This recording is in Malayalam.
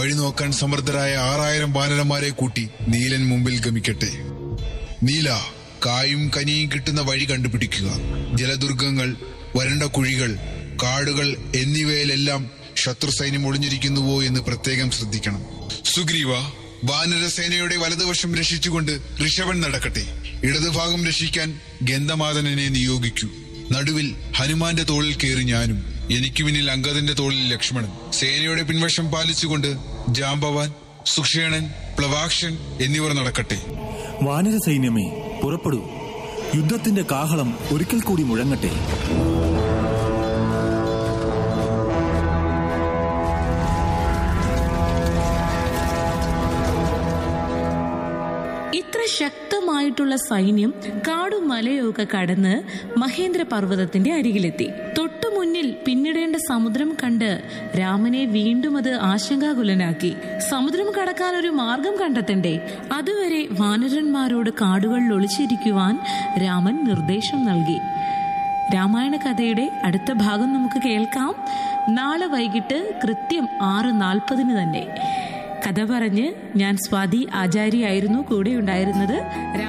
വഴി നോക്കാൻ സമർത്ഥരായ ആറായിരം വാനരന്മാരെ കൂട്ടി നീലൻ മുമ്പിൽ ഗമിക്കട്ടെ നീല കായും കനിയും കിട്ടുന്ന വഴി കണ്ടുപിടിക്കുക ജലദുർഗങ്ങൾ വരണ്ട കുഴികൾ കാടുകൾ എന്നിവയിലെല്ലാം ശത്രു സൈന്യം ഒളിഞ്ഞിരിക്കുന്നുവോ എന്ന് പ്രത്യേകം ശ്രദ്ധിക്കണം സുഗ്രീവ വാനരസേനയുടെ വലതുവശം രക്ഷിച്ചുകൊണ്ട് ഋഷഭൻ നടക്കട്ടെ ഇടതുഭാഗം രക്ഷിക്കാൻ ഗന്ധമാദനെ നിയോഗിക്കൂ നടുവിൽ ഹനുമാന്റെ തോളിൽ കയറി ഞാനും എനിക്ക് പിന്നിൽ അങ്കദന്റെ തോളിൽ ലക്ഷ്മണൻ സേനയുടെ പിൻവശം പാലിച്ചുകൊണ്ട് ജാംബവാൻ സുക്ഷേണൻ പ്ലവാക്ഷൻ എന്നിവർ നടക്കട്ടെ വാനര സൈന്യമേ പുറപ്പെടൂ യുദ്ധത്തിന്റെ കാഹളം ഒരിക്കൽ കൂടി മുഴങ്ങട്ടെ ഇത്ര ശക്തമായിട്ടുള്ള സൈന്യം കാടും മലയൊക്കെ കടന്ന് മഹേന്ദ്ര പർവ്വതത്തിന്റെ അരികിലെത്തി തൊട്ടു മുന്നിൽ പിന്നിടേണ്ട സമുദ്രം കണ്ട് രാമനെ വീണ്ടും അത് ആശങ്കാകുലനാക്കി സമുദ്രം കടക്കാൻ ഒരു മാർഗം കണ്ടെത്തണ്ടേ അതുവരെ വാനരന്മാരോട് കാടുകളിൽ ഒളിച്ചിരിക്കുവാൻ രാമൻ നിർദ്ദേശം നൽകി രാമായണ കഥയുടെ അടുത്ത ഭാഗം നമുക്ക് കേൾക്കാം നാളെ വൈകിട്ട് കൃത്യം ആറ് നാൽപ്പതിന് തന്നെ കഥ പറഞ്ഞ് ഞാൻ സ്വാതി ആചാര്യായിരുന്നു കൂടെ ഉണ്ടായിരുന്നത്